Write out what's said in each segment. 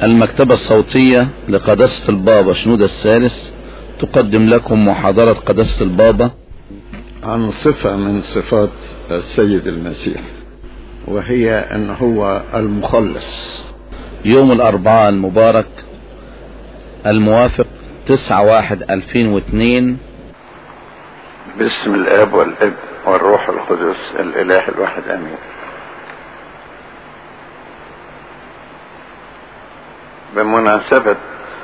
المكتبة الصوتية لقداسة البابا شنودة الثالث تقدم لكم محاضرة قداسة البابا عن صفة من صفات السيد المسيح وهي ان هو المخلص يوم الأربعاء المبارك الموافق تسعة واحد ألفين واثنين باسم الاب والابن والروح القدس الاله الواحد امين بمناسبة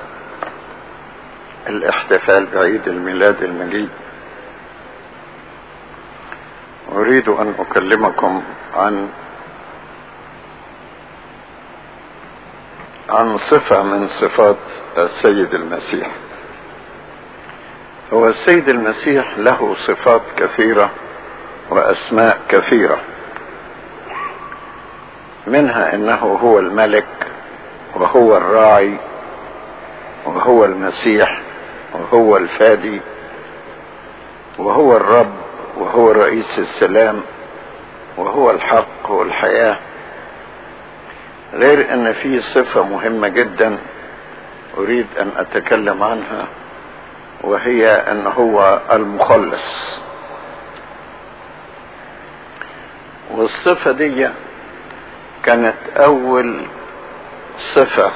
الاحتفال بعيد الميلاد المجيد أريد أن أكلمكم عن عن صفة من صفات السيد المسيح هو السيد المسيح له صفات كثيرة وأسماء كثيرة منها أنه هو الملك وهو الراعي وهو المسيح وهو الفادي وهو الرب وهو رئيس السلام وهو الحق والحياة غير ان في صفة مهمة جدا اريد ان اتكلم عنها وهي ان هو المخلص والصفة دي كانت اول صفة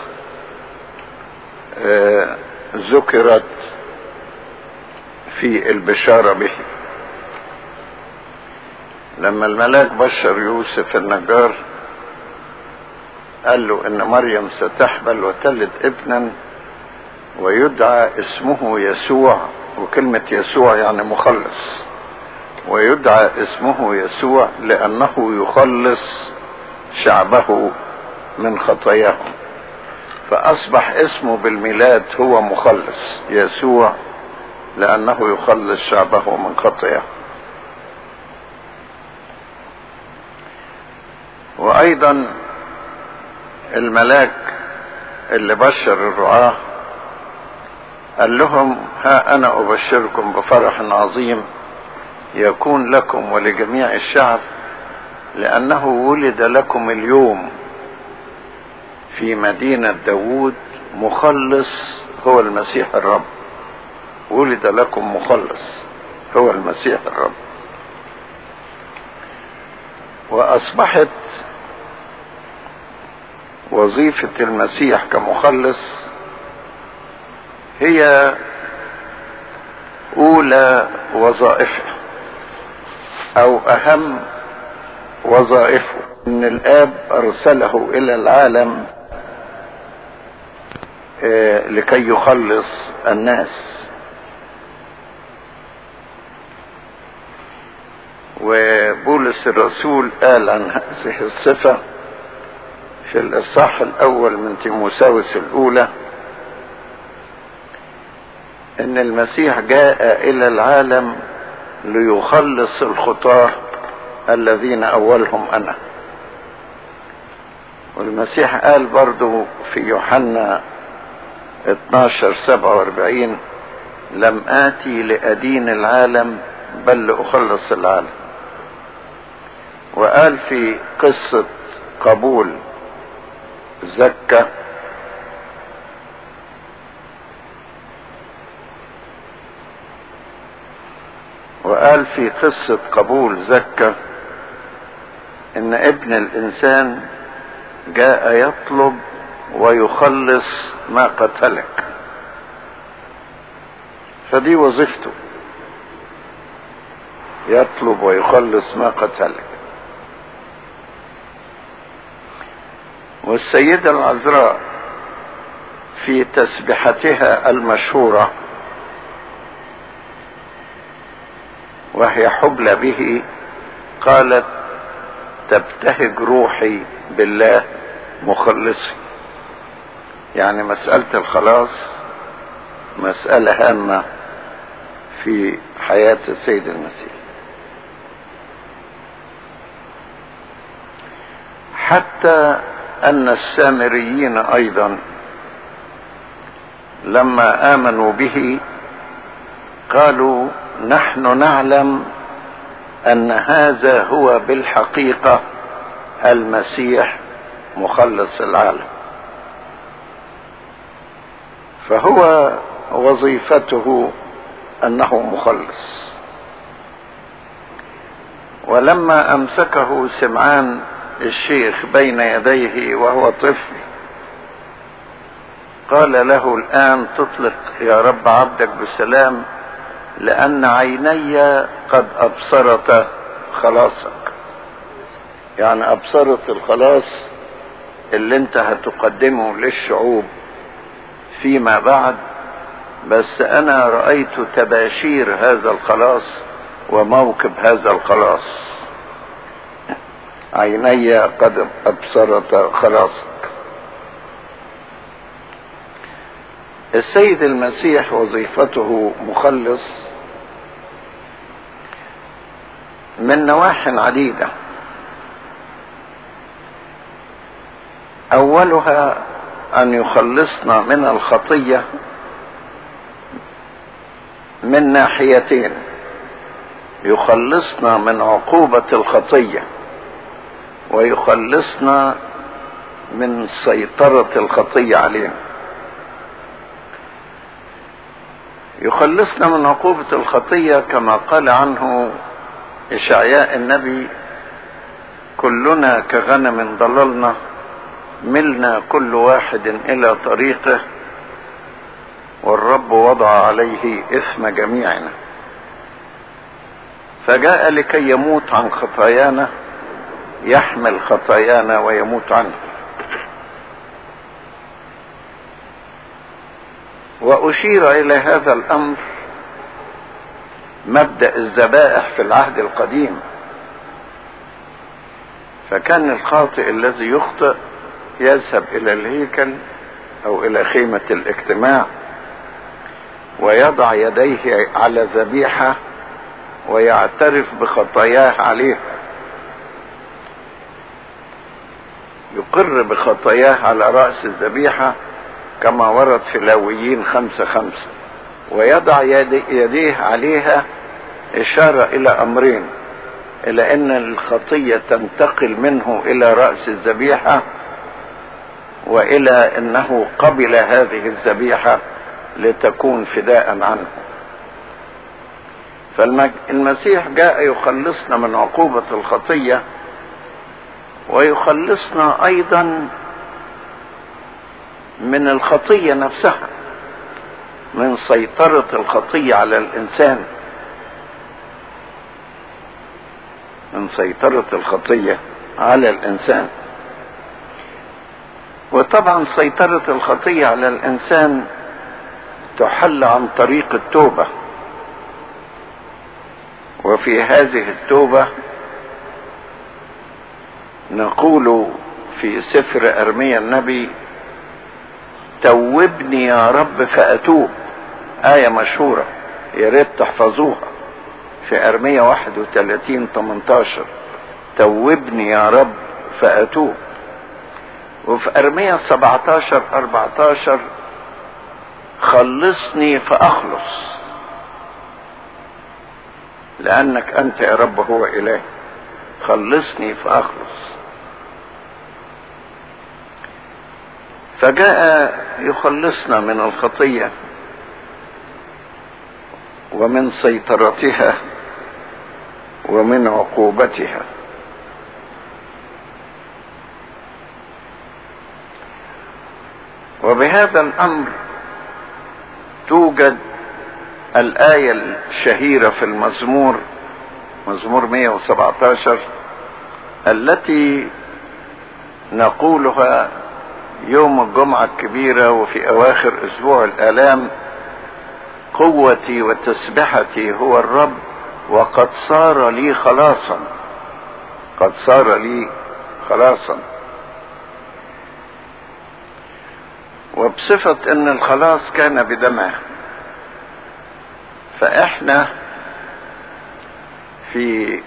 آه ذكرت في البشارة به لما الملاك بشر يوسف النجار قال له ان مريم ستحبل وتلد ابنا ويدعى اسمه يسوع وكلمة يسوع يعني مخلص ويدعى اسمه يسوع لانه يخلص شعبه من خطاياهم فاصبح اسمه بالميلاد هو مخلص يسوع لانه يخلص شعبه من خطاياهم وايضا الملاك اللي بشر الرعاة قال لهم ها انا ابشركم بفرح عظيم يكون لكم ولجميع الشعب لانه ولد لكم اليوم في مدينة داوود مخلص هو المسيح الرب ولد لكم مخلص هو المسيح الرب واصبحت وظيفة المسيح كمخلص هي اولى وظائفه او اهم وظائفه ان الاب ارسله الى العالم لكي يخلص الناس وبولس الرسول قال عن هذه الصفة في الإصحاح الأول من تيموساوس الأولى إن المسيح جاء إلى العالم ليخلص الخطاة الذين أولهم أنا والمسيح قال برضو في يوحنا 12 47 لم آتي لأدين العالم بل لأخلص العالم وقال في قصة قبول زكا وقال في قصة قبول زكا ان ابن الانسان جاء يطلب ويخلص ما قتلك فدي وظيفته يطلب ويخلص ما قتلك والسيدة العذراء في تسبحتها المشهورة وهي حبلى به قالت تبتهج روحي بالله مخلصي يعني مسألة الخلاص مسألة هامة في حياة السيد المسيح حتى ان السامريين ايضا لما امنوا به قالوا نحن نعلم ان هذا هو بالحقيقه المسيح مخلص العالم فهو وظيفته انه مخلص ولما امسكه سمعان الشيخ بين يديه وهو طفل قال له الان تطلق يا رب عبدك بسلام لان عيني قد ابصرت خلاصك يعني ابصرت الخلاص اللي انت هتقدمه للشعوب فيما بعد بس انا رايت تباشير هذا الخلاص وموكب هذا الخلاص عيني قد ابصرت خلاصك السيد المسيح وظيفته مخلص من نواح عديده اولها ان يخلصنا من الخطيه من ناحيتين يخلصنا من عقوبه الخطيه ويخلصنا من سيطره الخطيه علينا يخلصنا من عقوبه الخطيه كما قال عنه اشعياء النبي كلنا كغنم ضللنا ملنا كل واحد الى طريقه والرب وضع عليه اثم جميعنا فجاء لكي يموت عن خطايانا يحمل خطايانا ويموت عنها واشير الى هذا الامر مبدا الذبائح في العهد القديم فكان الخاطئ الذي يخطئ يذهب الى الهيكل او الى خيمة الاجتماع ويضع يديه على ذبيحة ويعترف بخطاياه عليها يقر بخطاياه على رأس الذبيحة كما ورد في لاويين خمسة خمسة ويضع يديه عليها إشارة إلى أمرين إلى أن الخطية تنتقل منه إلى رأس الذبيحة والى انه قبل هذه الذبيحه لتكون فداء عنه فالمسيح جاء يخلصنا من عقوبه الخطيه ويخلصنا ايضا من الخطيه نفسها من سيطره الخطيه على الانسان من سيطره الخطيه على الانسان وطبعا سيطرة الخطية على الإنسان تحل عن طريق التوبة وفي هذه التوبة نقول في سفر أرميا النبي توبني يا رب فأتوب آية مشهورة يا ريت تحفظوها في أرميا 31 18 توبني يا رب فأتوب وفي أرمية 17 14 خلصني فأخلص لأنك أنت يا رب هو إله خلصني فأخلص فجاء يخلصنا من الخطية ومن سيطرتها ومن عقوبتها وبهذا الامر توجد الايه الشهيره في المزمور مزمور 117 التي نقولها يوم الجمعه الكبيره وفي اواخر اسبوع الالام قوتي وتسبحتي هو الرب وقد صار لي خلاصا قد صار لي خلاصا وبصفة ان الخلاص كان بدمه فاحنا في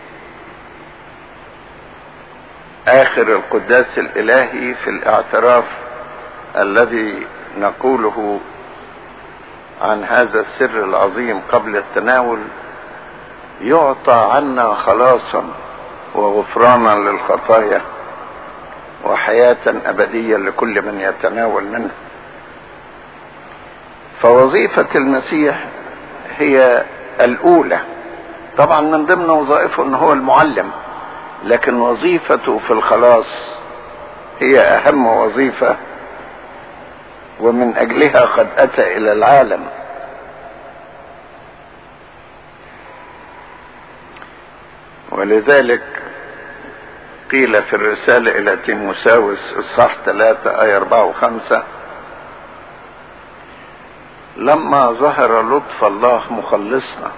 اخر القداس الالهي في الاعتراف الذي نقوله عن هذا السر العظيم قبل التناول يعطى عنا خلاصا وغفرانا للخطايا وحياة أبدية لكل من يتناول منه فوظيفة المسيح هي الأولى طبعا من ضمن وظائفه أنه هو المعلم لكن وظيفته في الخلاص هي أهم وظيفة ومن أجلها قد أتى إلى العالم ولذلك قيل في الرسالة إلى تيموساوس إصحاح 3 آية 4 و5 لما ظهر لطف الله مخلصنا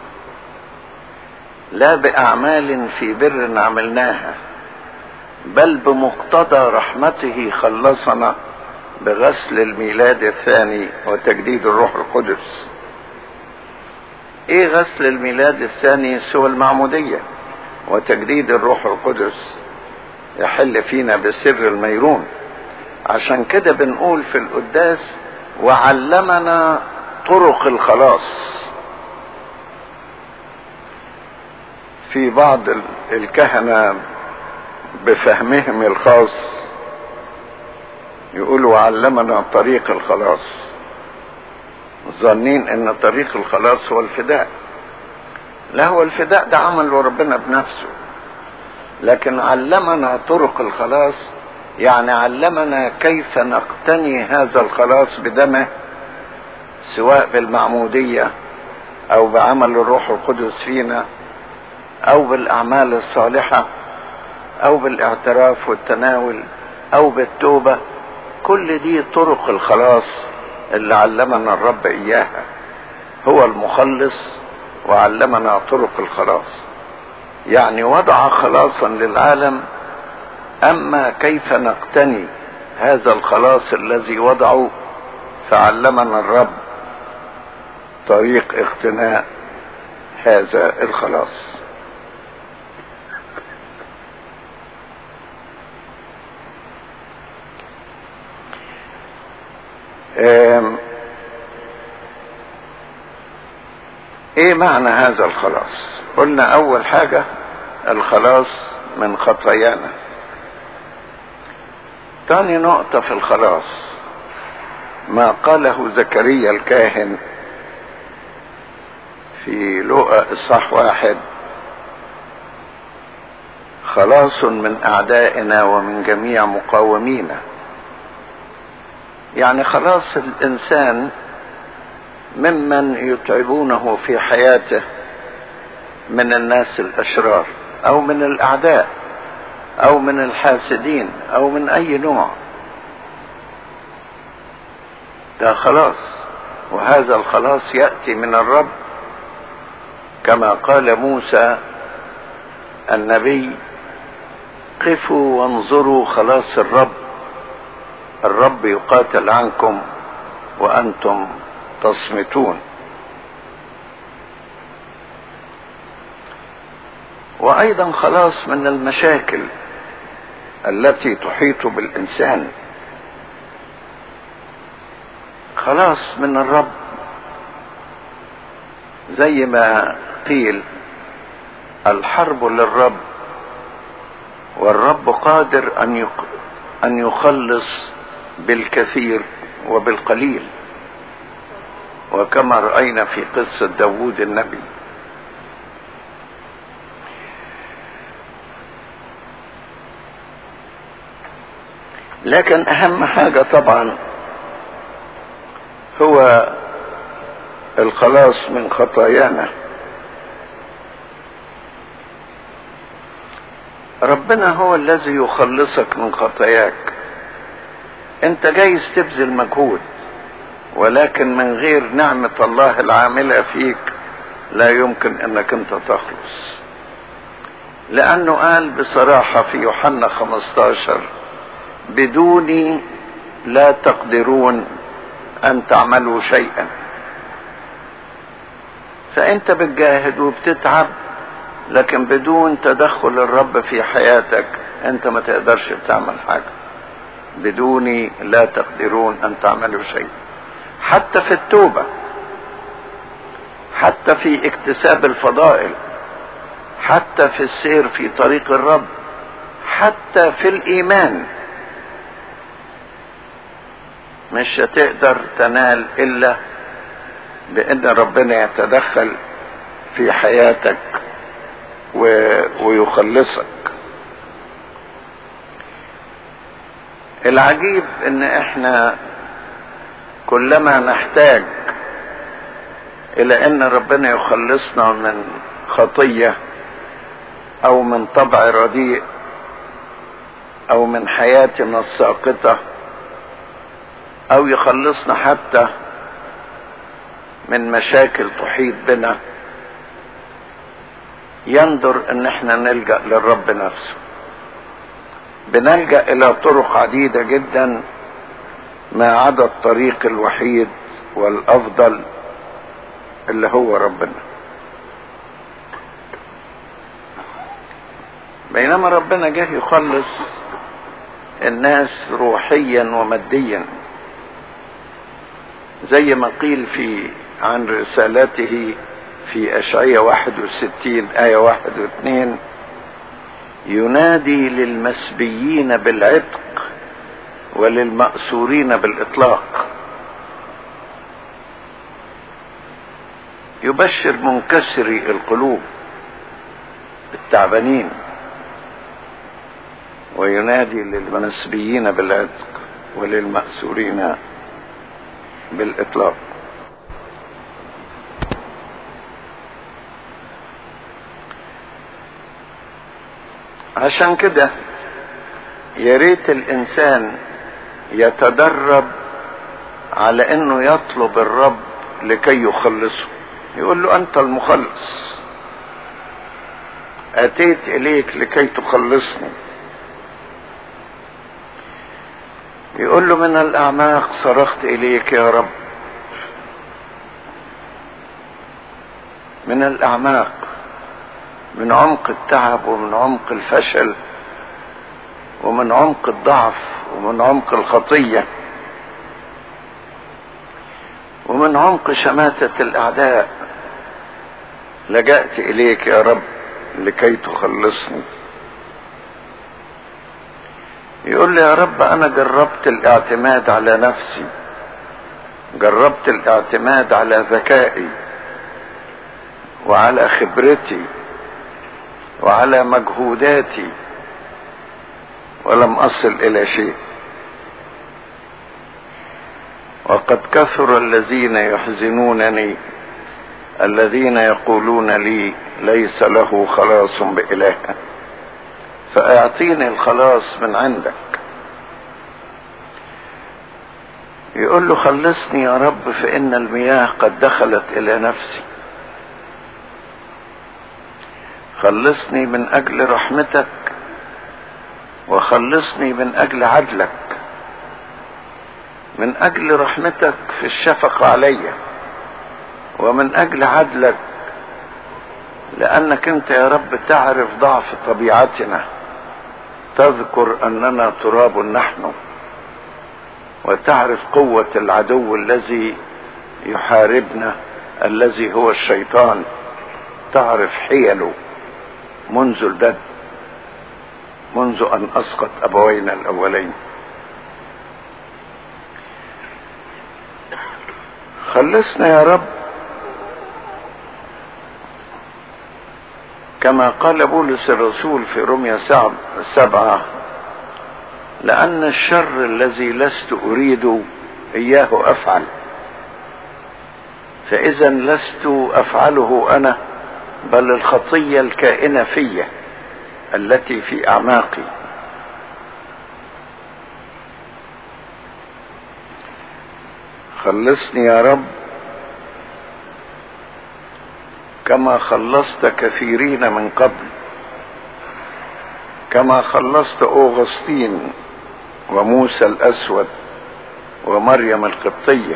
لا بأعمال في بر عملناها بل بمقتضى رحمته خلصنا بغسل الميلاد الثاني وتجديد الروح القدس ايه غسل الميلاد الثاني سوى المعمودية وتجديد الروح القدس يحل فينا بسر الميرون عشان كده بنقول في القداس وعلمنا طرق الخلاص في بعض الكهنة بفهمهم الخاص يقولوا علمنا طريق الخلاص ظنين ان طريق الخلاص هو الفداء لا هو الفداء ده عمله ربنا بنفسه لكن علمنا طرق الخلاص يعني علمنا كيف نقتني هذا الخلاص بدمه سواء بالمعمودية او بعمل الروح القدس فينا او بالاعمال الصالحة او بالاعتراف والتناول او بالتوبة كل دي طرق الخلاص اللي علمنا الرب اياها هو المخلص وعلمنا طرق الخلاص يعني وضع خلاصا للعالم اما كيف نقتني هذا الخلاص الذي وضعه فعلمنا الرب طريق اقتناء هذا الخلاص ايه معنى هذا الخلاص قلنا اول حاجة الخلاص من خطايانا تاني نقطة في الخلاص ما قاله زكريا الكاهن في لقى اصحاح واحد خلاص من اعدائنا ومن جميع مقاومينا يعني خلاص الانسان ممن يتعبونه في حياته من الناس الاشرار او من الاعداء او من الحاسدين او من اي نوع ده خلاص وهذا الخلاص ياتي من الرب كما قال موسى النبي قفوا وانظروا خلاص الرب الرب يقاتل عنكم وانتم تصمتون وايضا خلاص من المشاكل التي تحيط بالانسان خلاص من الرب زي ما قيل الحرب للرب والرب قادر ان ان يخلص بالكثير وبالقليل وكما رأينا في قصة داوود النبي لكن أهم حاجة طبعا هو الخلاص من خطايانا ربنا هو الذي يخلصك من خطاياك انت جايز تبذل مجهود ولكن من غير نعمة الله العاملة فيك لا يمكن انك انت تخلص لانه قال بصراحة في يوحنا 15 بدوني لا تقدرون ان تعملوا شيئا فانت بتجاهد وبتتعب لكن بدون تدخل الرب في حياتك انت ما تقدرش تعمل حاجة بدوني لا تقدرون ان تعملوا شيئا حتى في التوبة حتى في اكتساب الفضائل حتى في السير في طريق الرب حتى في الايمان مش هتقدر تنال الا بان ربنا يتدخل في حياتك و... ويخلصك العجيب ان احنا كلما نحتاج الى ان ربنا يخلصنا من خطيه او من طبع رديء او من حياتنا الساقطه او يخلصنا حتى من مشاكل تحيط بنا يندر ان احنا نلجا للرب نفسه بنلجا الى طرق عديده جدا ما عدا الطريق الوحيد والافضل اللي هو ربنا بينما ربنا جه يخلص الناس روحيا وماديا زي ما قيل في عن رسالته في أشعية 61 آية 1 و2 ينادي للمسبيين بالعتق وللمأسورين بالإطلاق يبشر منكسري القلوب التعبانين وينادي للمسبيين بالعتق وللمأسورين بالإطلاق عشان كده يا ريت الإنسان يتدرب على إنه يطلب الرب لكي يخلصه يقول له أنت المخلص أتيت إليك لكي تخلصني يقول له من الأعماق صرخت إليك يا رب من الأعماق من عمق التعب ومن عمق الفشل ومن عمق الضعف ومن عمق الخطية ومن عمق شماتة الأعداء لجأت إليك يا رب لكي تخلصني يقول لي يا رب انا جربت الاعتماد على نفسي جربت الاعتماد على ذكائي وعلى خبرتي وعلى مجهوداتي ولم اصل الى شيء وقد كثر الذين يحزنونني الذين يقولون لي ليس له خلاص بإله فاعطيني الخلاص من عندك يقول له خلصني يا رب فإن المياه قد دخلت إلى نفسي خلصني من أجل رحمتك وخلصني من أجل عدلك من أجل رحمتك في الشفقة علي ومن أجل عدلك لأنك أنت يا رب تعرف ضعف طبيعتنا تذكر أننا تراب نحن وتعرف قوة العدو الذي يحاربنا الذي هو الشيطان تعرف حيله منذ البدء منذ أن أسقط أبوينا الأولين خلصنا يا رب كما قال بولس الرسول في رمية سبعة لأن الشر الذي لست أريد إياه أفعل فإذا لست أفعله أنا بل الخطية الكائنة في التي في أعماقي خلصني يا رب كما خلصت كثيرين من قبل كما خلصت اوغسطين وموسى الاسود ومريم القبطيه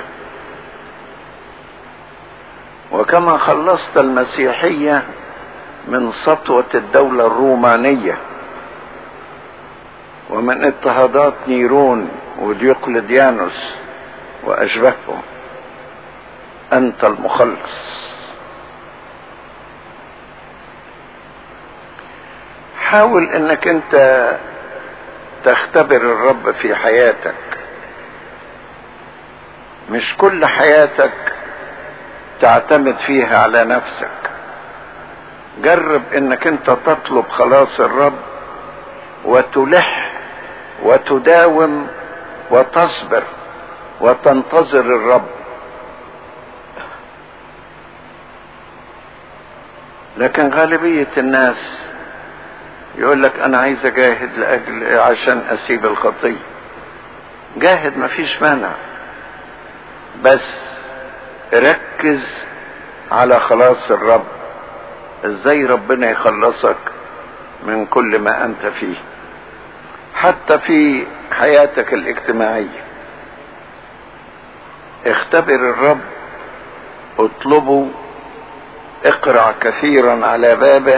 وكما خلصت المسيحيه من سطوه الدوله الرومانيه ومن اضطهادات نيرون وديوقلديانوس واشبههم انت المخلص حاول انك انت تختبر الرب في حياتك مش كل حياتك تعتمد فيها على نفسك جرب انك انت تطلب خلاص الرب وتلح وتداوم وتصبر وتنتظر الرب لكن غالبية الناس يقول لك انا عايز اجاهد لاجل عشان اسيب الخطية جاهد مفيش مانع بس ركز على خلاص الرب ازاي ربنا يخلصك من كل ما انت فيه حتى في حياتك الاجتماعية اختبر الرب اطلبه اقرع كثيرا على بابه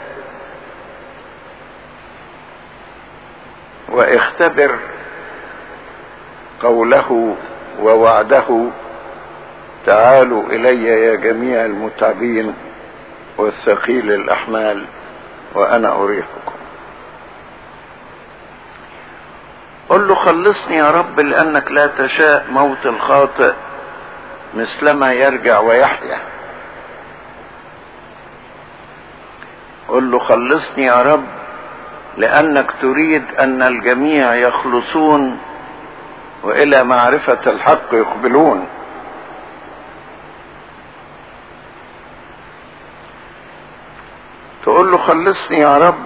واختبر قوله ووعده تعالوا الي يا جميع المتعبين والثقيل الاحمال وانا اريحكم قل له خلصني يا رب لانك لا تشاء موت الخاطئ مثلما يرجع ويحيا قل له خلصني يا رب لانك تريد ان الجميع يخلصون والى معرفه الحق يقبلون تقول له خلصني يا رب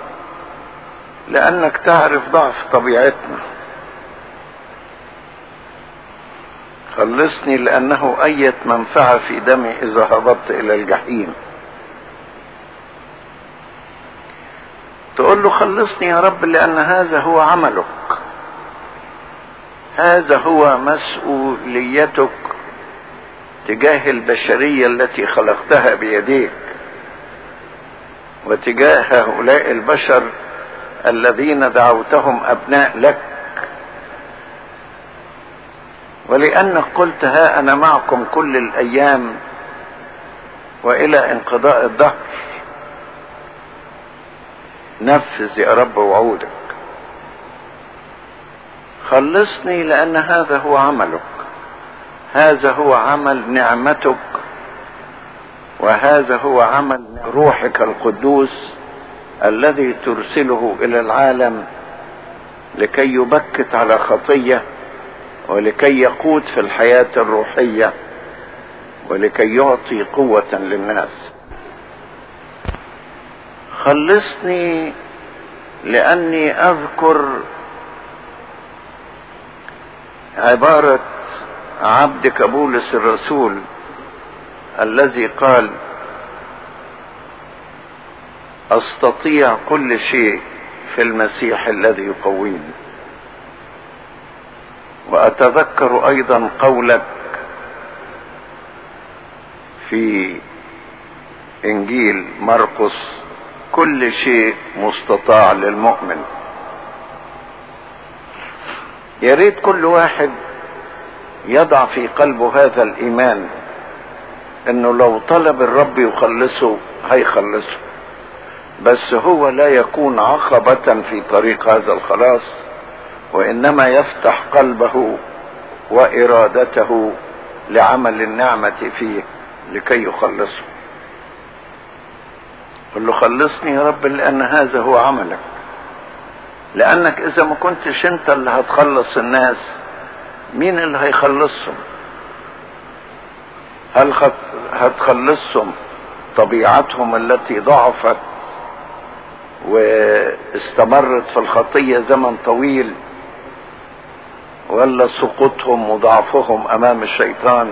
لانك تعرف ضعف طبيعتنا خلصني لانه اية منفعة في دمي اذا هبطت الى الجحيم تقول له خلصني يا رب لان هذا هو عملك هذا هو مسؤوليتك تجاه البشرية التي خلقتها بيديك وتجاه هؤلاء البشر الذين دعوتهم ابناء لك ولانك قلت ها انا معكم كل الايام والى انقضاء الدهر نفذ يا رب وعودك خلصني لان هذا هو عملك هذا هو عمل نعمتك وهذا هو عمل روحك القدوس الذي ترسله الى العالم لكي يبكت على خطيه ولكي يقود في الحياه الروحيه ولكي يعطي قوه للناس خلصني لاني اذكر عباره عبدك بولس الرسول الذي قال استطيع كل شيء في المسيح الذي يقويني واتذكر ايضا قولك في انجيل مرقس كل شيء مستطاع للمؤمن يا ريت كل واحد يضع في قلبه هذا الايمان انه لو طلب الرب يخلصه هيخلصه بس هو لا يكون عقبة في طريق هذا الخلاص وانما يفتح قلبه وارادته لعمل النعمة فيه لكي يخلصه قل له خلصني يا رب لان هذا هو عملك لانك اذا ما كنتش انت اللي هتخلص الناس مين اللي هيخلصهم هل هتخلصهم طبيعتهم التي ضعفت واستمرت في الخطية زمن طويل ولا سقوطهم وضعفهم امام الشيطان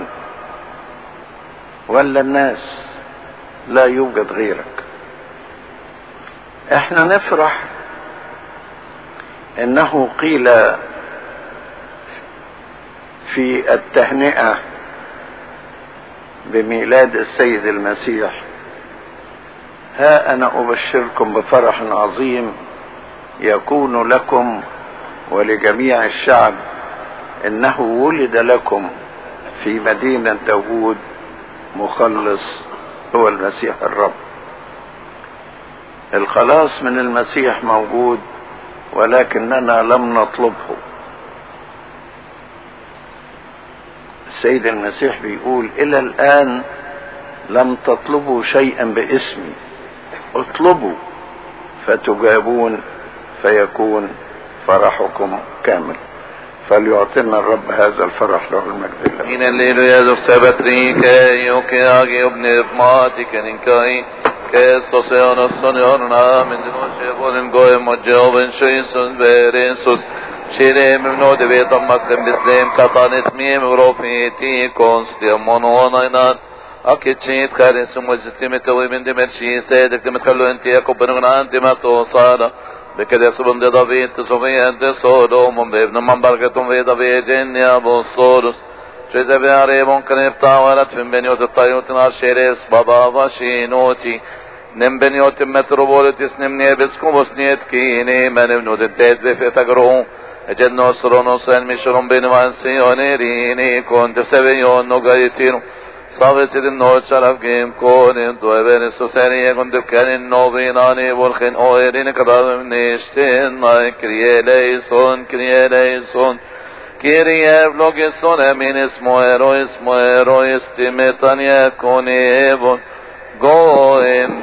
ولا الناس لا يوجد غيرك احنا نفرح انه قيل في التهنئه بميلاد السيد المسيح ها انا ابشركم بفرح عظيم يكون لكم ولجميع الشعب انه ولد لكم في مدينه داوود مخلص هو المسيح الرب الخلاص من المسيح موجود ولكننا لم نطلبه السيد المسيح بيقول الى الان لم تطلبوا شيئا باسمي اطلبوا فتجابون فيكون فرحكم كامل فليعطينا الرب هذا الفرح له المجد In alleluia du sabatrike, io che aghi obnevmatica in kai, che sto se ono sonyorna, min dinoshe volen goe mojeoven sheisus veresus, شيري ممنو دبي طمس خم بسليم كطانت ميم وروفيتي كونستي مونوناينات اكيد شيت خالي سمو جستيمي توي من دمر شي سيدك تمتخلو انت يكب بنغنا انت ما توصالا بكده سبن دي دافيد تسوفي انت سودوم بابن من بركتم في دافيد يا ابو الصولوس شيزا بياري ممكن يبتع ولد في بنيوت الطيوت نار شيريس بابا وشينوتي نم بنيوت متروبولتس نمني بسكوبوس نيت كيني من ابنود الديد في تقرون اجد نصرونوس المشرون بين وانسيونيريني كنت سبيون نغايتينو صافي سيد النوت شرف جيم كون انتو ابن السوسانية كنت كان النوبيناني والخين اويرين كرام نيشتين ناي كريه ليسون كريه ليسون كيريه فلوجسون امين اسمو ايرو اسمو ايرو استيمتان يكون ايبون قوم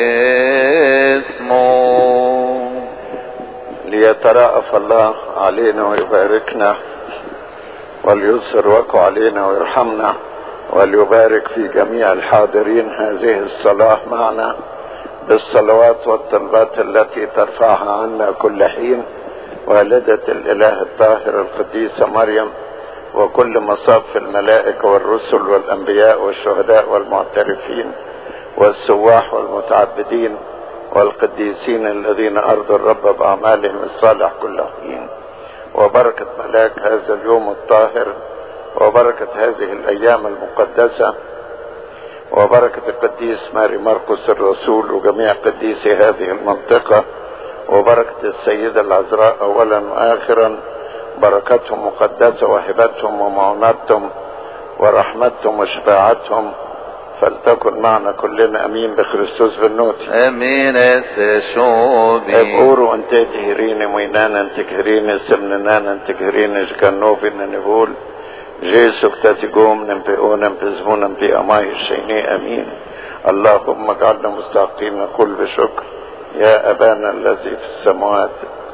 باسمه ليتراءف الله علينا ويباركنا وليسر وقع علينا ويرحمنا وليبارك في جميع الحاضرين هذه الصلاة معنا بالصلوات والطلبات التي ترفعها عنا كل حين والدة الإله الطاهر القديسة مريم وكل مصاف الملائكة والرسل والأنبياء والشهداء والمعترفين والسواح والمتعبدين والقديسين الذين أرضوا الرب بأعمالهم الصالح كل حين وبركة ملاك هذا اليوم الطاهر وبركة هذه الأيام المقدسة وبركة القديس ماري مرقس الرسول وجميع قديسي هذه المنطقة وبركة السيدة العذراء أولا وآخرا بركتهم مقدسة وهبتهم ومعونتهم ورحمتهم وشفاعتهم فلتكن معنا كلنا امين بخريستوس بالنوت امين اسشوبي ابقورو انت تهريني وينانا تكهريني سمنانا تكهريني جكنوفي نقول جيسو كتاتيقوم نمبئو نمبزمو نمبي اماي الشيني امين اللهم اجعلنا مستحقين نقول بشكر يا ابانا الذي في السماوات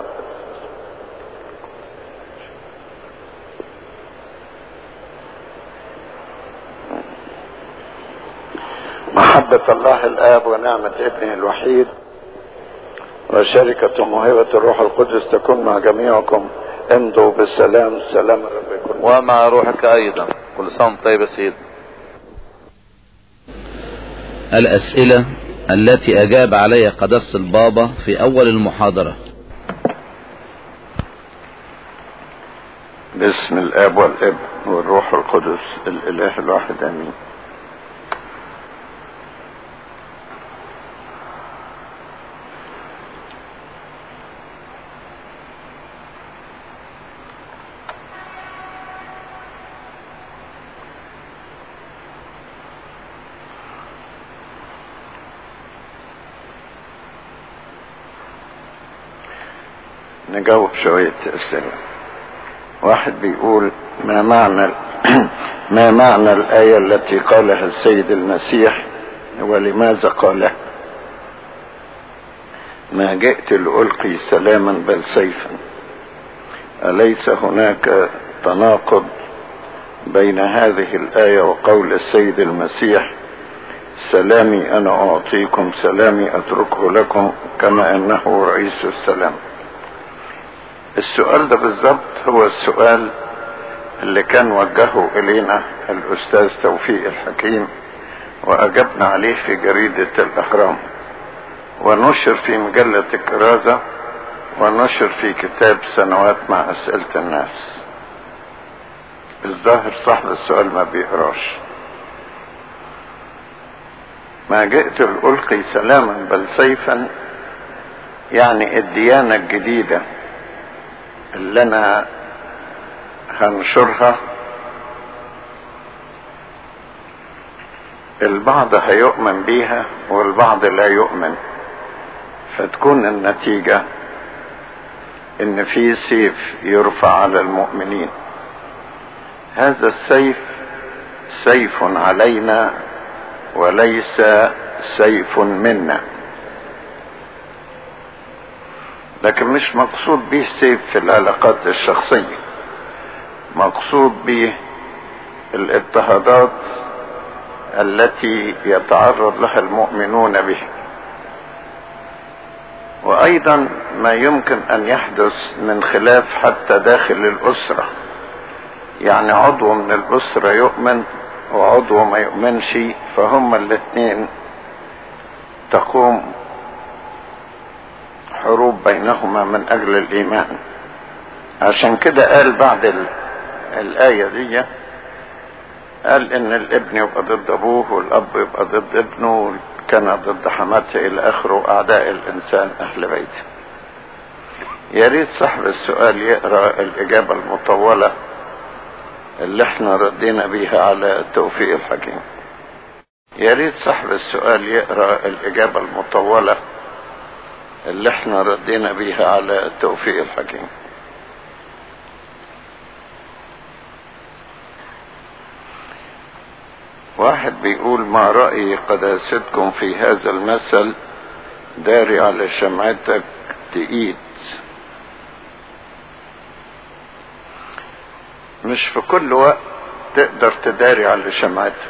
محبة الله الآب ونعمة ابنه الوحيد وشركة موهبة الروح القدس تكون مع جميعكم امضوا بالسلام سلام الرب يكون ومع روحك ايضا كل سنة وأنت طيب يا سيد الاسئلة التي اجاب عليها قداسة البابا في اول المحاضرة باسم الآب والابن والروح القدس الإله الواحد آمين نجاوب شوية أسئلة واحد بيقول ما معنى ما معنى الآية التي قالها السيد المسيح ولماذا قالها ما جئت لألقي سلاما بل سيفا أليس هناك تناقض بين هذه الآية وقول السيد المسيح سلامي أنا أعطيكم سلامي أتركه لكم كما أنه رئيس السلام السؤال ده بالظبط هو السؤال اللي كان وجهه إلينا الأستاذ توفيق الحكيم وأجبنا عليه في جريدة الأهرام ونشر في مجلة الكرازة ونشر في كتاب سنوات مع أسئلة الناس الظاهر صاحب السؤال ما بيقراش ما جئت لألقي سلاما بل سيفا يعني الديانة الجديدة اللي انا هنشرها البعض هيؤمن بيها والبعض لا يؤمن فتكون النتيجة ان في سيف يرفع على المؤمنين هذا السيف سيف علينا وليس سيف منا لكن مش مقصود به سيف في العلاقات الشخصية مقصود به الاضطهادات التي يتعرض لها المؤمنون به وايضا ما يمكن ان يحدث من خلاف حتى داخل الاسره يعني عضو من الاسره يؤمن وعضو ما يؤمنش فهم الاثنين تقوم حروب بينهما من اجل الايمان عشان كده قال بعد ال... الايه دي قال ان الابن يبقى ضد ابوه والاب يبقى ضد ابنه كان ضد حماته الى اخره اعداء الانسان اهل بيته يا ريت صاحب السؤال يقرا الاجابه المطوله اللي احنا ردينا بيها على توفيق الحكيم يا ريت صاحب السؤال يقرا الاجابه المطوله اللي احنا ردينا بيها على توفيق الحكيم واحد بيقول ما رأي قداستكم في هذا المثل داري على شمعتك تقيد مش في كل وقت تقدر تداري على شمعتك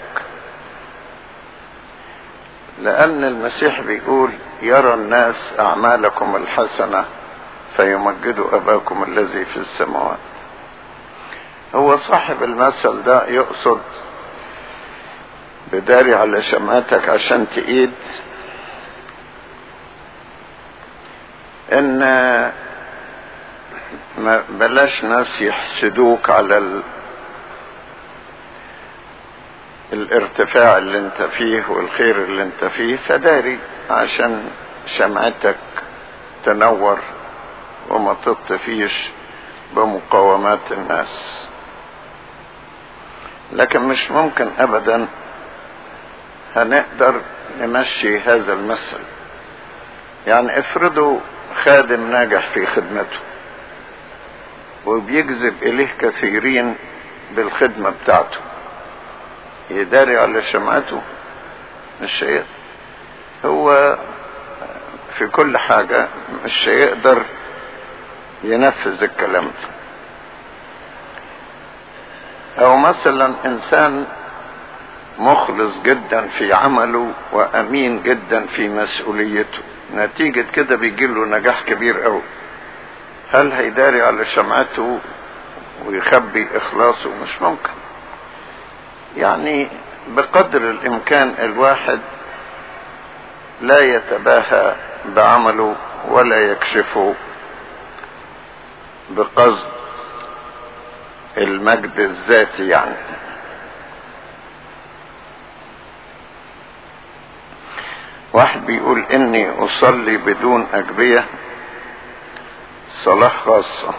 لأن المسيح بيقول يرى الناس أعمالكم الحسنة فيمجدوا أباكم الذي في السماوات هو صاحب المثل ده يقصد بداري على شمعتك عشان تقيد ان ما بلاش ناس يحسدوك على ال... الارتفاع اللي انت فيه والخير اللي انت فيه فداري عشان شمعتك تنور وما تطفيش بمقاومات الناس لكن مش ممكن ابدا هنقدر نمشي هذا المثل يعني افرضوا خادم ناجح في خدمته وبيجذب اليه كثيرين بالخدمة بتاعته يداري على شمعته مش هيقدر هو في كل حاجة مش هيقدر ينفذ الكلام ده او مثلا انسان مخلص جدا في عمله وامين جدا في مسؤوليته نتيجة كده بيجيله نجاح كبير قوي هل هيداري على شمعته ويخبي اخلاصه مش ممكن يعني بقدر الامكان الواحد لا يتباهى بعمله ولا يكشفه بقصد المجد الذاتي يعني واحد بيقول اني اصلي بدون اجبية صلاة خاصة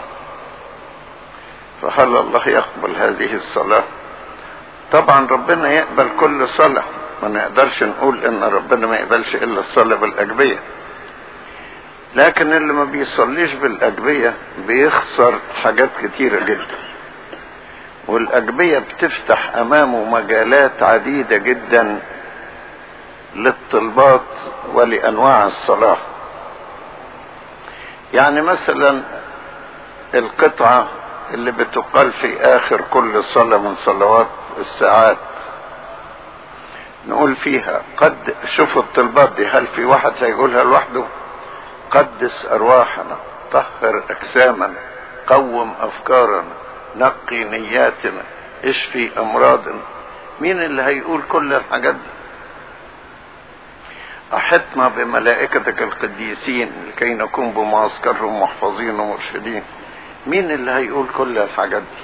فهل الله يقبل هذه الصلاة طبعا ربنا يقبل كل صلاة ما نقدرش نقول ان ربنا ما يقبلش الا الصلاة بالاجبية لكن اللي ما بيصليش بالاجبية بيخسر حاجات كتيرة جدا والاجبية بتفتح امامه مجالات عديدة جدا للطلبات ولانواع الصلاه يعني مثلا القطعه اللي بتقال في اخر كل صلاه من صلوات الساعات نقول فيها قد شوفوا الطلبات دي هل في واحد هيقولها لوحده قدس ارواحنا طهر اجسامنا قوم افكارنا نقي نياتنا اشفي امراضنا مين اللي هيقول كل الحاجات دي أحطنا بملائكتك القديسين لكي نكون بمعسكرهم محفظين ومرشدين مين اللي هيقول كل الحاجات دي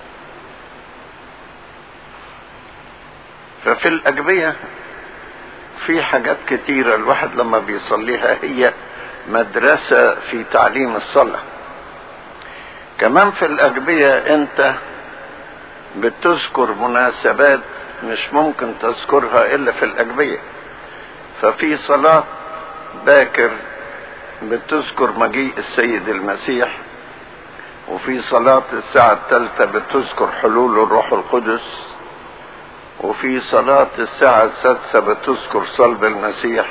ففي الأجبية في حاجات كتيرة الواحد لما بيصليها هي مدرسة في تعليم الصلاة كمان في الأجبية أنت بتذكر مناسبات مش ممكن تذكرها إلا في الأجبية ففي صلاة باكر بتذكر مجيء السيد المسيح وفي صلاة الساعة الثالثة بتذكر حلول الروح القدس وفي صلاة الساعة السادسة بتذكر صلب المسيح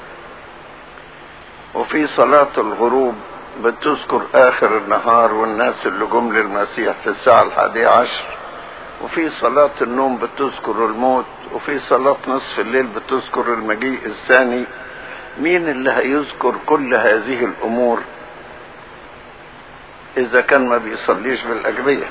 وفي صلاة الغروب بتذكر آخر النهار والناس اللي جم للمسيح في الساعة الحادية عشر وفي صلاة النوم بتذكر الموت وفي صلاة نصف الليل بتذكر المجيء الثاني مين اللي هيذكر كل هذه الأمور إذا كان ما بيصليش بالأجبية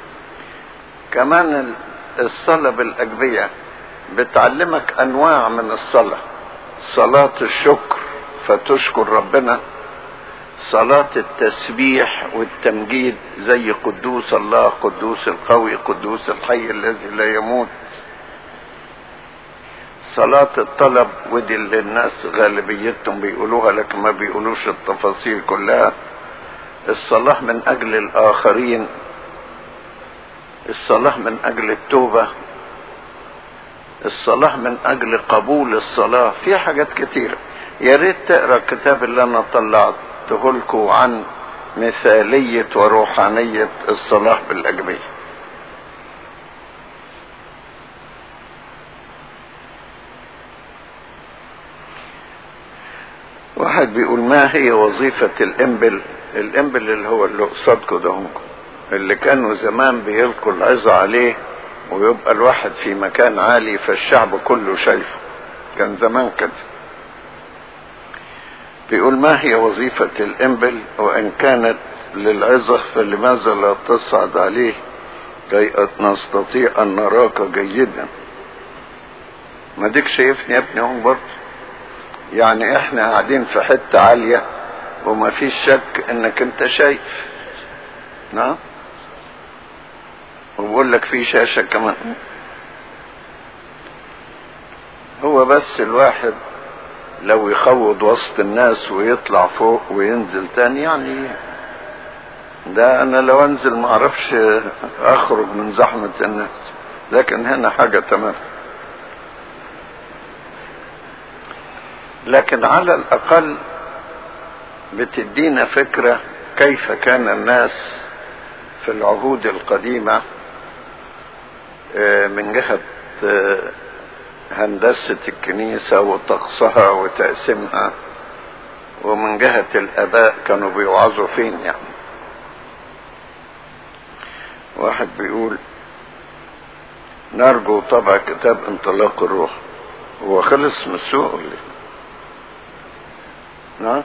كمان الصلاة بالأجبية بتعلمك أنواع من الصلاة صلاة الشكر فتشكر ربنا صلاة التسبيح والتمجيد زي قدوس الله قدوس القوي قدوس الحي الذي لا يموت صلاة الطلب ودي اللي الناس غالبيتهم بيقولوها لكن ما بيقولوش التفاصيل كلها الصلاة من أجل الآخرين الصلاة من أجل التوبة الصلاة من أجل قبول الصلاة في حاجات كتيرة يا ريت تقرا الكتاب اللي أنا طلعته لكم عن مثالية وروحانية الصلاة بالأجبية واحد بيقول ما هي وظيفة الإنبل الإنبل اللي هو اللي قصادكم ده هم اللي كانوا زمان بيلقوا العظة عليه ويبقى الواحد في مكان عالي فالشعب كله شايفه كان زمان كده بيقول ما هي وظيفة الإنبل وإن كانت للعظة فلماذا لا تصعد عليه كي نستطيع أن نراك جيدا ما ديك شايفني يا ابني هم برضه يعني احنا قاعدين في حتة عالية وما فيش شك انك انت شايف نعم وبقول لك في شاشة كمان هو بس الواحد لو يخوض وسط الناس ويطلع فوق وينزل تاني يعني ده انا لو انزل ما اعرفش اخرج من زحمة الناس لكن هنا حاجة تمام لكن على الاقل بتدينا فكرة كيف كان الناس في العهود القديمة من جهة هندسة الكنيسة وطقسها وتقسيمها ومن جهة الآباء كانوا بيوعظوا فين يعني واحد بيقول نرجو طبع كتاب انطلاق الروح هو خلص من السوق ولا نعم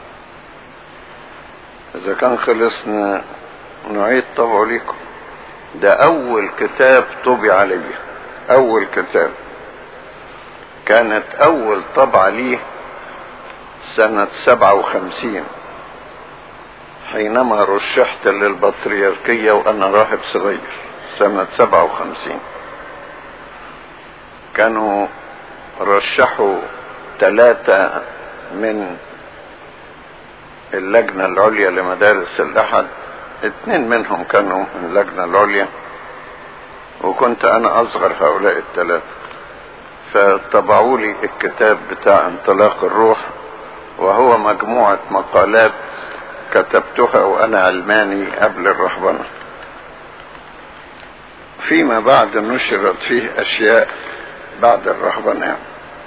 إذا كان خلص نعيد طبعه ليكم ده أول كتاب طبع لي أول كتاب كانت أول طبعة ليه سنة سبعة وخمسين حينما رشحت للبطريركية وأنا راهب صغير سنة سبعة وخمسين كانوا رشحوا ثلاثة من اللجنة العليا لمدارس الأحد اتنين منهم كانوا من اللجنة العليا وكنت أنا أصغر هؤلاء الثلاثة فطبعوا لي الكتاب بتاع انطلاق الروح وهو مجموعة مقالات كتبتها وأنا علماني قبل الرهبنة فيما بعد نشرت فيه أشياء بعد الرهبنة يعني.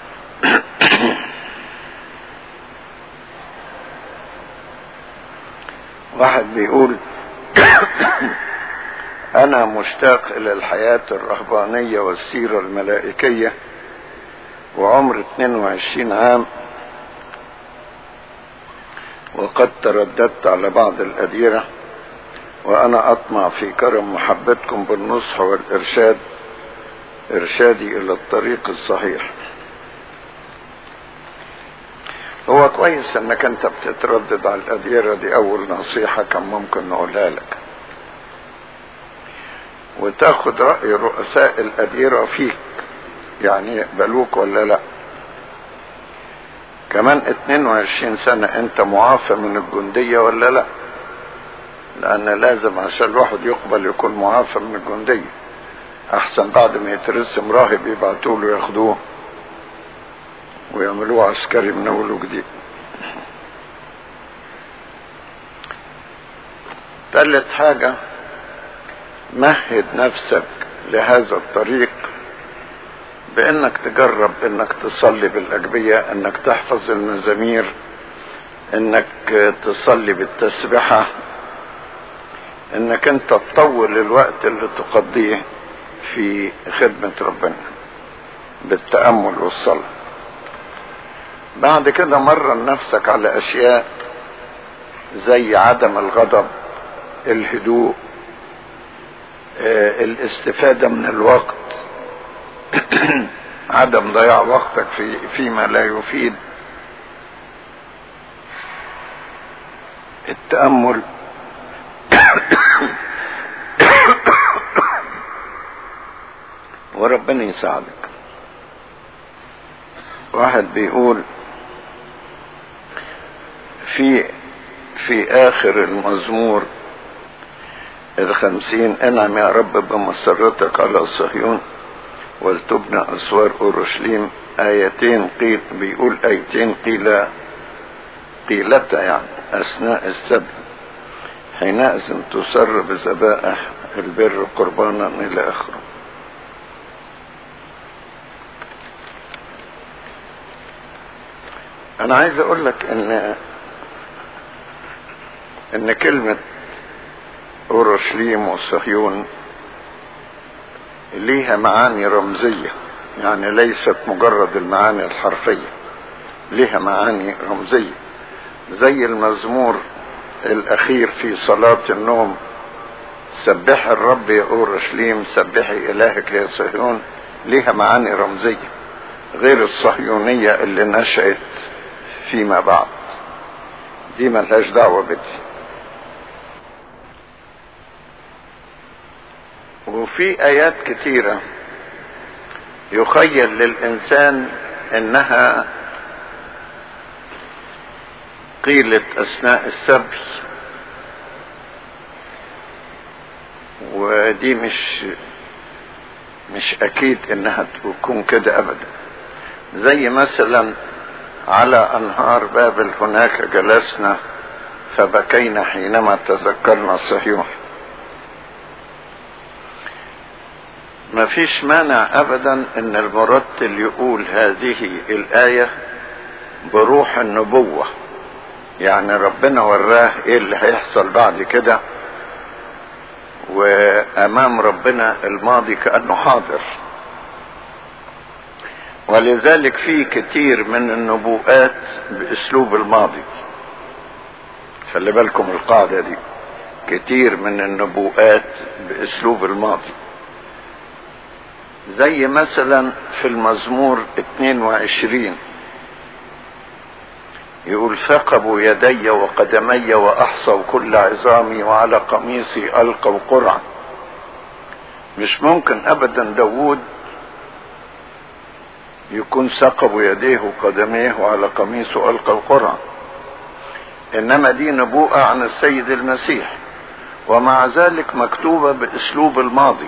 واحد بيقول أنا مشتاق إلى الحياة الرهبانية والسيرة الملائكية وعمر 22 عام وقد ترددت على بعض الأديرة وأنا أطمع في كرم محبتكم بالنصح والإرشاد إرشادي إلى الطريق الصحيح هو كويس انك انت بتتردد على الأديرة دي اول نصيحة كان ممكن نقولها لك وتاخد رأي رؤساء الأديرة فيك يعني يقبلوك ولا لا كمان 22 سنة انت معافى من الجندية ولا لا لان لازم عشان الواحد يقبل يكون معافى من الجندية احسن بعد ما يترسم راهب يبعتوا له ياخدوه ويعملوه عسكري من اول وجديد ثالث حاجة مهد نفسك لهذا الطريق بانك تجرب انك تصلي بالاجبية انك تحفظ المزامير انك تصلي بالتسبحة انك انت تطول الوقت اللي تقضيه في خدمة ربنا بالتأمل والصلاة بعد كده مرن نفسك على اشياء زي عدم الغضب الهدوء آه، الاستفادة من الوقت عدم ضياع وقتك في فيما لا يفيد التأمل وربنا يساعدك واحد بيقول في في آخر المزمور الخمسين انعم يا رب بمسرتك على صهيون ولتبنى أسوار أورشليم آيتين قيل بيقول آيتين قيل قيلتا يعني أثناء السبت حينئذ تسر بذبائح البر قربانا إلى آخره أنا عايز أقول لك إن إن كلمة أورشليم وصهيون ليها معاني رمزية يعني ليست مجرد المعاني الحرفية ليها معاني رمزية زي المزمور الأخير في صلاة النوم سبح الرب يا أورشليم سبحي إلهك يا صهيون ليها معاني رمزية غير الصهيونية اللي نشأت فيما بعد دي ملهاش دعوة بدي وفي آيات كتيرة يخيل للإنسان إنها قيلت أثناء السبي ودي مش مش أكيد إنها تكون كده أبدا زي مثلا على أنهار بابل هناك جلسنا فبكينا حينما تذكرنا صهيون ما فيش مانع ابدا ان المرتل يقول هذه الايه بروح النبوه يعني ربنا وراه ايه اللي هيحصل بعد كده وامام ربنا الماضي كانه حاضر ولذلك في كتير من النبوءات باسلوب الماضي خلي بالكم القاعده دي كتير من النبوءات باسلوب الماضي زي مثلا في المزمور 22 يقول ثقبوا يدي وقدمي واحصوا كل عظامي وعلى قميصي القوا قرعا مش ممكن ابدا داوود يكون ثقبوا يديه وقدميه وعلى قميصه القى القرعا انما دي نبوءه عن السيد المسيح ومع ذلك مكتوبه باسلوب الماضي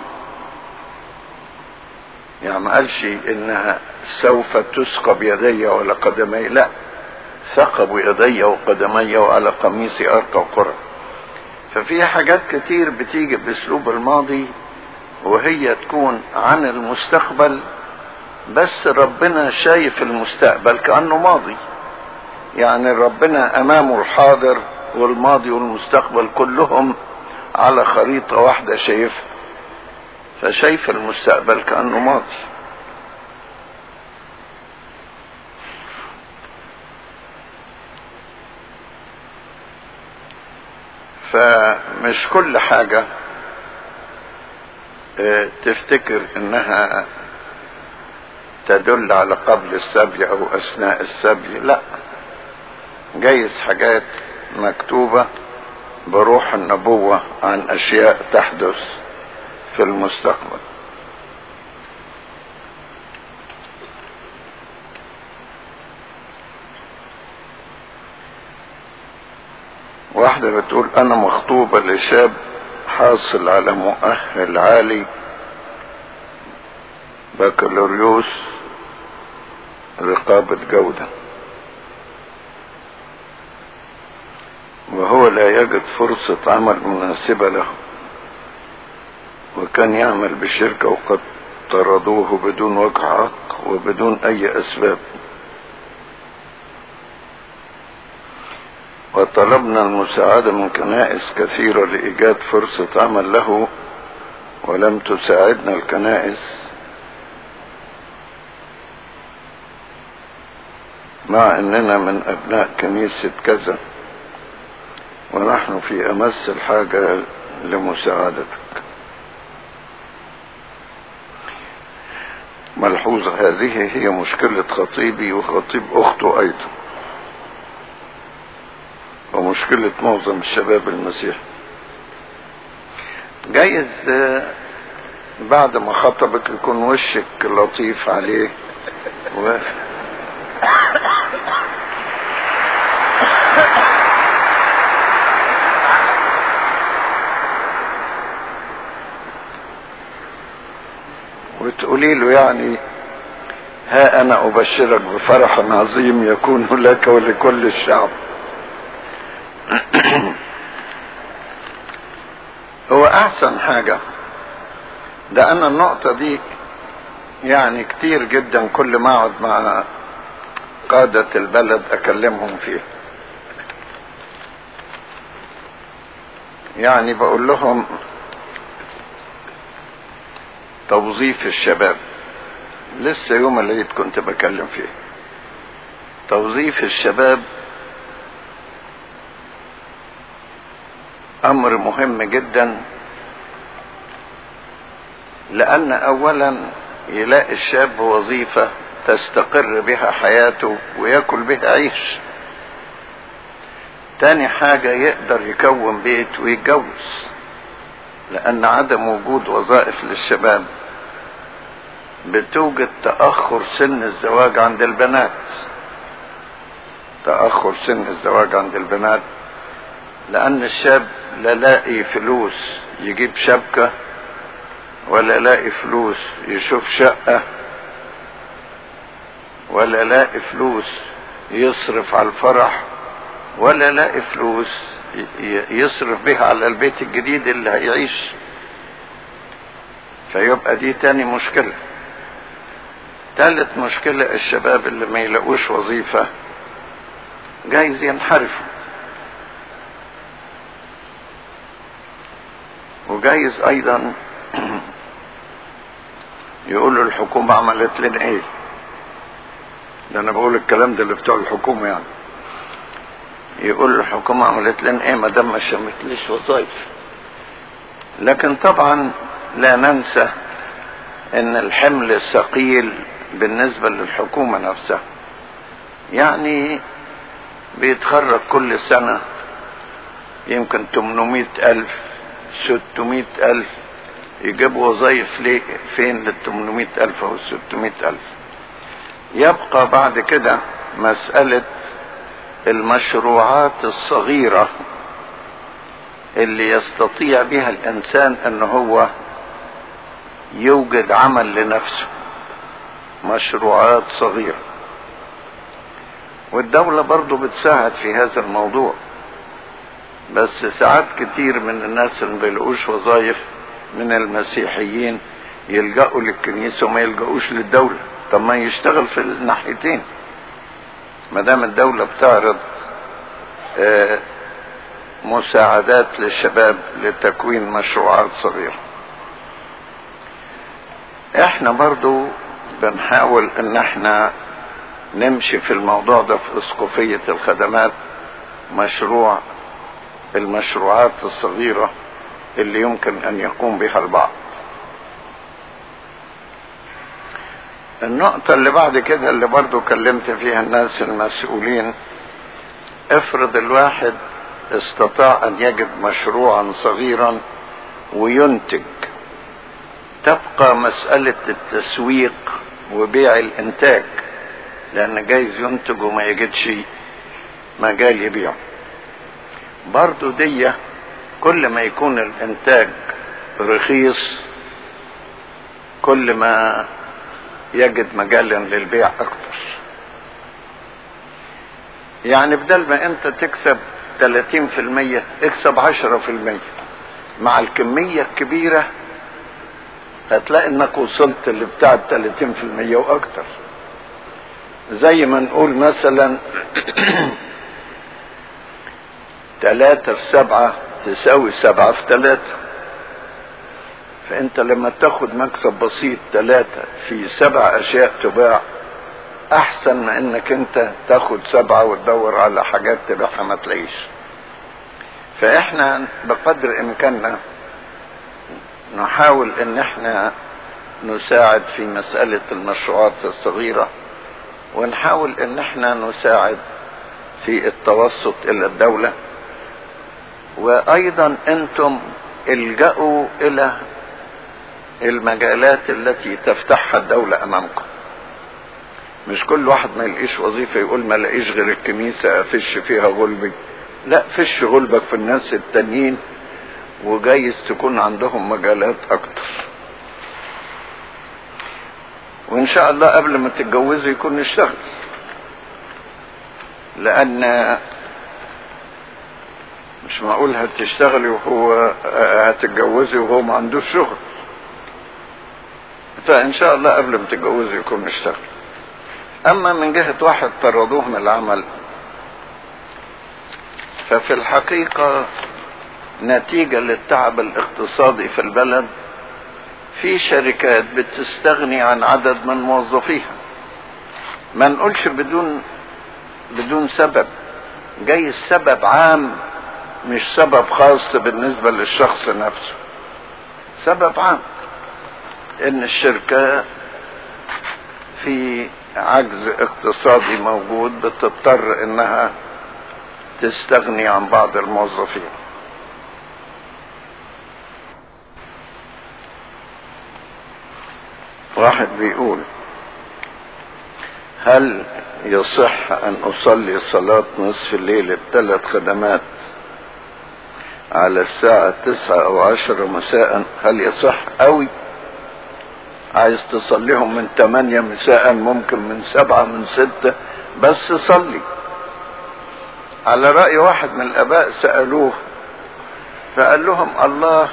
يعني ما قالش انها سوف تسقب يدي ولا قدمي لا ثقبوا يدي وقدمي وعلى قميصي ارقى قرى ففي حاجات كتير بتيجي باسلوب الماضي وهي تكون عن المستقبل بس ربنا شايف المستقبل كانه ماضي يعني ربنا امامه الحاضر والماضي والمستقبل كلهم على خريطه واحده شايفها فشايف المستقبل كأنه ماضي فمش كل حاجة تفتكر انها تدل على قبل السبي او اثناء السبي لا جايز حاجات مكتوبة بروح النبوة عن اشياء تحدث في المستقبل واحدة بتقول أنا مخطوبة لشاب حاصل على مؤهل عالي بكالوريوس رقابة جودة وهو لا يجد فرصة عمل مناسبة له وكان يعمل بشركة وقد طردوه بدون وجه حق وبدون اي اسباب وطلبنا المساعدة من كنائس كثيرة لإيجاد فرصة عمل له ولم تساعدنا الكنائس مع أننا من أبناء كنيسة كذا ونحن في أمس الحاجة لمساعدتك ملحوظة هذه هي مشكلة خطيبي وخطيب أخته أيضا ومشكلة معظم الشباب المسيحي جايز بعد ما خطبك يكون وشك لطيف عليه و... وتقولي له يعني ها انا ابشرك بفرح عظيم يكون لك ولكل الشعب هو احسن حاجة ده انا النقطة دي يعني كتير جدا كل ما اقعد مع قادة البلد اكلمهم فيها يعني بقول لهم توظيف الشباب لسه يوم العيد كنت بكلم فيه توظيف الشباب امر مهم جدا لان اولا يلاقي الشاب وظيفة تستقر بها حياته وياكل بها عيش تاني حاجة يقدر يكون بيت ويتجوز لان عدم وجود وظائف للشباب بتوجد تأخر سن الزواج عند البنات تأخر سن الزواج عند البنات لأن الشاب لا لاقي فلوس يجيب شبكة ولا لاقي فلوس يشوف شقة ولا لاقي فلوس يصرف على الفرح ولا لاقي فلوس يصرف بها على البيت الجديد اللي هيعيش فيبقى دي تاني مشكلة تالت مشكلة الشباب اللي ما يلاقوش وظيفة جايز ينحرفوا وجايز ايضا يقولوا الحكومة عملت لنا ايه ده انا بقول الكلام ده اللي بتوع الحكومة يعني يقول الحكومة عملت لنا ايه ما دام ما شمتليش وظايف لكن طبعا لا ننسى ان الحمل ثقيل بالنسبة للحكومة نفسها يعني بيتخرج كل سنة يمكن 800 ألف 600 ألف يجيبوا وظائف ليه فين لل 800 ألف أو 600 ألف يبقى بعد كده مسألة المشروعات الصغيرة اللي يستطيع بها الإنسان أن هو يوجد عمل لنفسه مشروعات صغيرة والدولة برضو بتساعد في هذا الموضوع بس ساعات كتير من الناس اللي بيلاقوش وظائف من المسيحيين يلجأوا للكنيسة وما يلجأوش للدولة طب ما يشتغل في الناحيتين ما دام الدولة بتعرض آه مساعدات للشباب لتكوين مشروعات صغيرة احنا برضو بنحاول ان احنا نمشي في الموضوع ده في اسقفية الخدمات مشروع المشروعات الصغيرة اللي يمكن ان يقوم بها البعض النقطة اللي بعد كده اللي برضو كلمت فيها الناس المسؤولين افرض الواحد استطاع ان يجد مشروعا صغيرا وينتج تبقى مسألة التسويق وبيع الانتاج لان جايز ينتج وما يجدش مجال يبيعه برضو دي كل ما يكون الانتاج رخيص كل ما يجد مجالا للبيع اكتر يعني بدل ما انت تكسب 30% اكسب 10% مع الكمية الكبيرة هتلاقي انك وصلت لبتاع 30% واكتر زي ما نقول مثلا تلاتة في سبعة تساوي سبعة في تلاتة فانت لما تاخد مكسب بسيط تلاتة في سبع اشياء تباع احسن ما انك انت تاخد سبعة وتدور على حاجات تبيعها ما تلاقيش فاحنا بقدر امكاننا نحاول ان احنا نساعد في مسألة المشروعات الصغيرة ونحاول ان احنا نساعد في التوسط الى الدولة وايضا انتم الجأوا الى المجالات التي تفتحها الدولة امامكم مش كل واحد ما يلاقيش وظيفة يقول ما لاقيش غير الكنيسة افش فيها غلبي لا فش غلبك في الناس التانيين وجايز تكون عندهم مجالات اكتر وان شاء الله قبل ما تتجوزوا يكون اشتغل لان مش معقول هتشتغلي وهو هتتجوزي وهو ما عندوش شغل فان شاء الله قبل ما تتجوزوا يكون اشتغل اما من جهة واحد طردوه من العمل ففي الحقيقة نتيجة للتعب الاقتصادي في البلد في شركات بتستغني عن عدد من موظفيها ما نقولش بدون بدون سبب جاي السبب عام مش سبب خاص بالنسبة للشخص نفسه سبب عام ان الشركة في عجز اقتصادي موجود بتضطر انها تستغني عن بعض الموظفين واحد بيقول هل يصح ان اصلي صلاة نصف الليل الثلاث خدمات على الساعة تسعة او عشرة مساء هل يصح قوي عايز تصليهم من تمانية مساء ممكن من سبعة من ستة بس صلي على رأي واحد من الاباء سألوه فقال لهم الله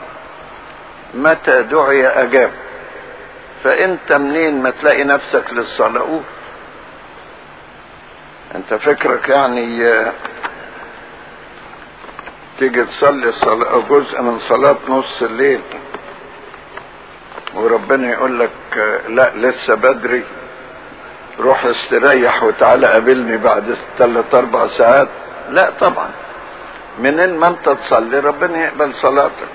متى دعي اجاب فانت منين ما تلاقي نفسك للصلاة قول انت فكرك يعني تيجي تصلي صلاة جزء من صلاة نص الليل وربنا يقول لك لا لسه بدري روح استريح وتعالى قابلني بعد ثلاث اربع ساعات لا طبعا منين ما انت تصلي ربنا يقبل صلاتك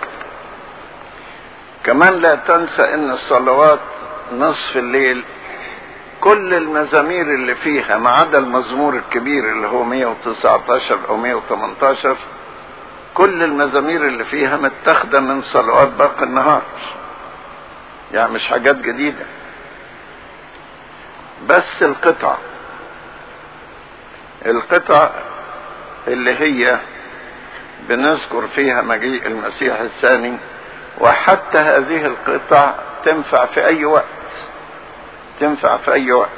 كمان لا تنسى ان الصلوات نصف الليل كل المزامير اللي فيها ما عدا المزمور الكبير اللي هو 119 او 118 كل المزامير اللي فيها متاخده من صلوات باقي النهار يعني مش حاجات جديده بس القطع القطع اللي هي بنذكر فيها مجيء المسيح الثاني وحتى هذه القطع تنفع في اي وقت تنفع في اي وقت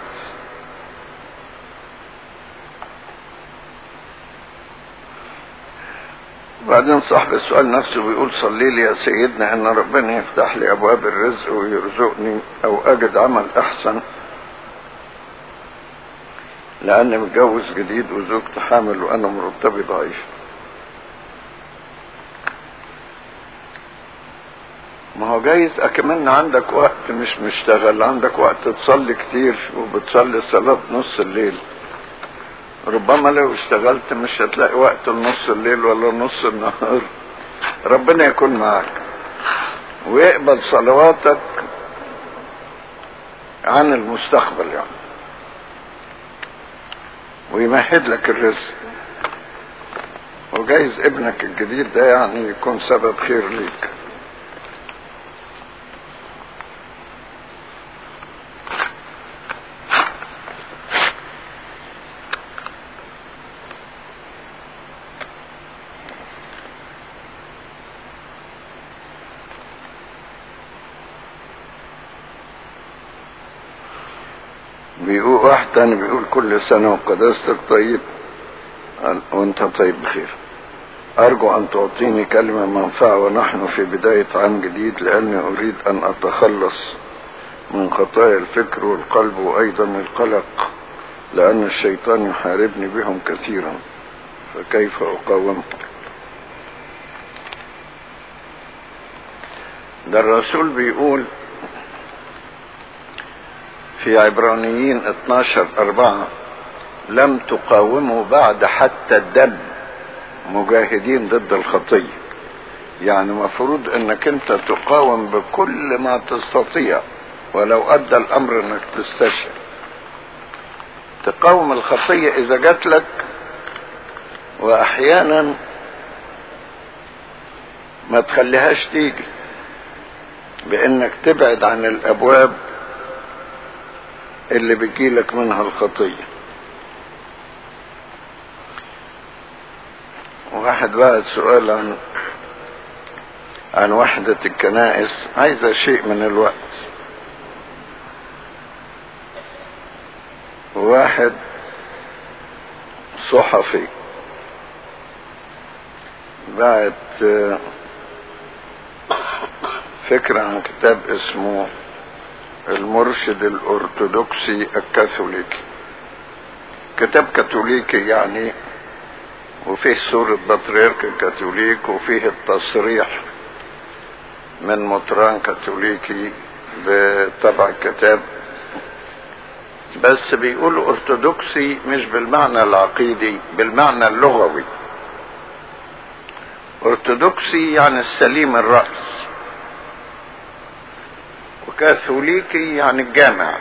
بعدين صاحب السؤال نفسه بيقول صلي لي يا سيدنا ان ربنا يفتح لي ابواب الرزق ويرزقني او اجد عمل احسن لاني متجوز جديد وزوجتي حامل وانا مرتبي ضعيف ما هو جايز اكمن عندك وقت مش مشتغل عندك وقت تصلي كتير وبتصلي صلاة نص الليل ربما لو اشتغلت مش هتلاقي وقت لنص الليل ولا نص النهار ربنا يكون معك ويقبل صلواتك عن المستقبل يعني ويمهد لك الرزق وجايز ابنك الجديد ده يعني يكون سبب خير ليك بيقول واحد تاني بيقول كل سنة وقداستك طيب وانت طيب بخير أرجو أن تعطيني كلمة منفعة ونحن في بداية عام جديد لأني أريد أن أتخلص من خطايا الفكر والقلب وأيضا القلق لأن الشيطان يحاربني بهم كثيرا فكيف أقاومه ده الرسول بيقول في عبرانيين 12 أربعة لم تقاوموا بعد حتى الدم مجاهدين ضد الخطية يعني مفروض انك انت تقاوم بكل ما تستطيع ولو ادى الامر انك تستشهد تقاوم الخطية اذا جات لك واحيانا ما تخليهاش تيجي بانك تبعد عن الابواب اللي بيجيلك منها الخطيه واحد بعد سؤال عن عن وحدة الكنائس عايزة شيء من الوقت واحد صحفي بعت فكرة عن كتاب اسمه المرشد الأرثوذكسي الكاثوليكي كتاب كاثوليكي يعني وفيه سورة بطريرك الكاثوليك وفيه التصريح من مطران كاثوليكي بطبع الكتاب بس بيقولوا ارثوذكسي مش بالمعنى العقيدي بالمعنى اللغوي ارثوذكسي يعني السليم الرأس وكاثوليكي يعني الجامع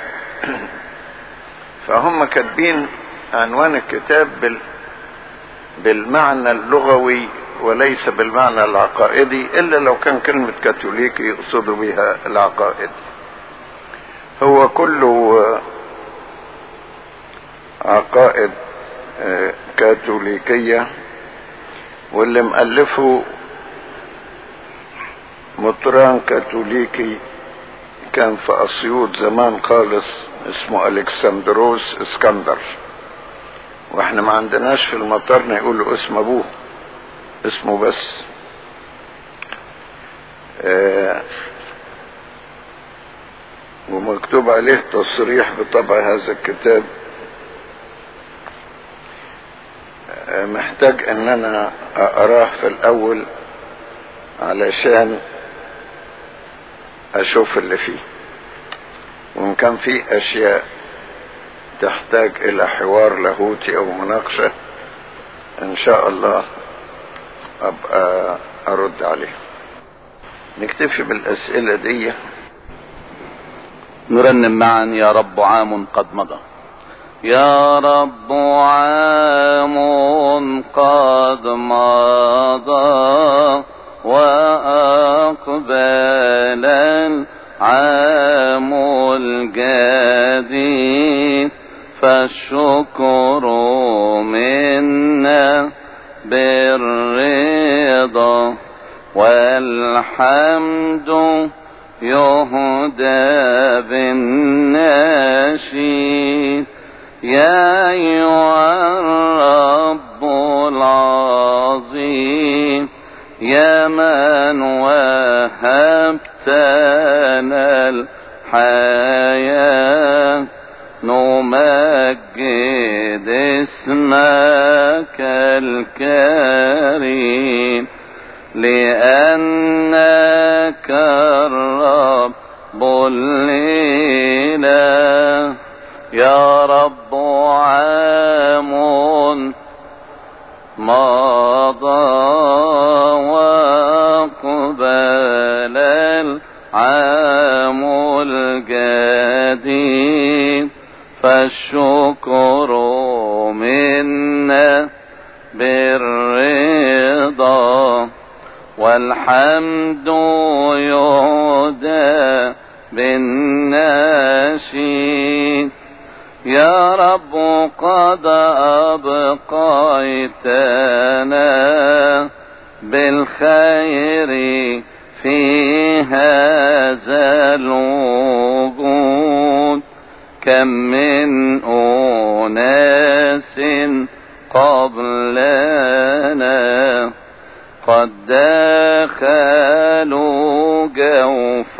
فهم كاتبين عنوان الكتاب بال بالمعنى اللغوي وليس بالمعنى العقائدي الا لو كان كلمة كاثوليكي يقصدوا بها العقائد هو كله عقائد كاثوليكية واللي مؤلفه مطران كاثوليكي كان في اسيوط زمان خالص اسمه الكسندروس اسكندر واحنا ما عندناش في المطارنا يقولوا اسم ابوه اسمه بس آه ومكتوب عليه تصريح بطبع هذا الكتاب آه محتاج ان انا اقراه في الاول علشان اشوف اللي فيه وان كان فيه اشياء تحتاج الى حوار لاهوتي او مناقشة ان شاء الله ابقى ارد عليه نكتفي بالاسئلة دي نرنم معا يا رب عام قد مضى يا رب عام قد مضى وأقبل العام الجديد فالشكر منا بالرضا والحمد يهدى بالنشيد يا أيها الرب العظيم يا من وهبتنا الحياة نمجد اسمك الكريم لأنك الرب الإله يا رب عام مضى وقبل العام الجديد فالشكر منا بالرضا والحمد يهدى بالنشيد يا رب قد أبقيتنا بالخير في هذا الوجود كم من أناس قبلنا دخلوا جوف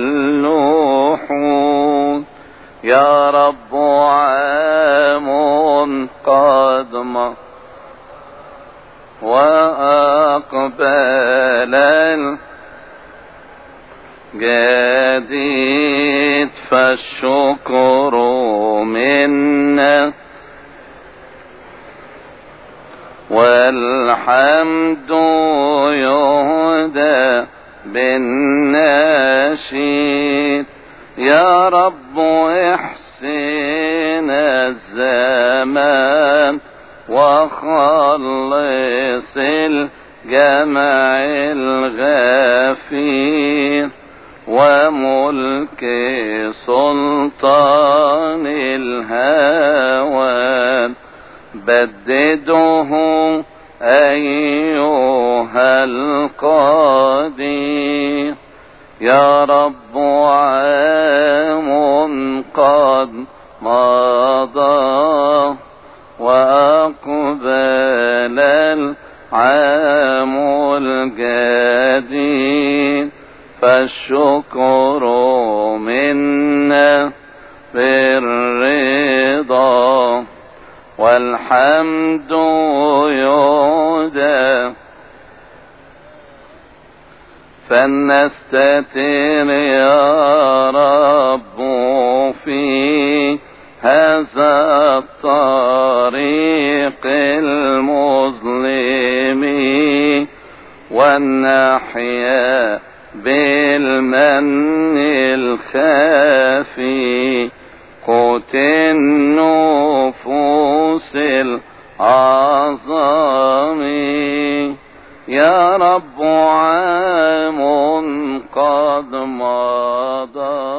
اللحود يا رب عام قد مر وأقبل الجديد فالشكر منا والحمد يهدى بالنشيد يا رب احسن الزمان وخلص الجمع الغفير وملك سلطان الهوان بدده أيها القدير يا رب عام قد مضى وأقبل العام الجديد فالشكر منا بالرضا والحمد يهدى فلنستتر يا رب في هذا الطريق المظلم والنحيا بالمن الخافي قوت النفوس العظام يا رب عام قد مضى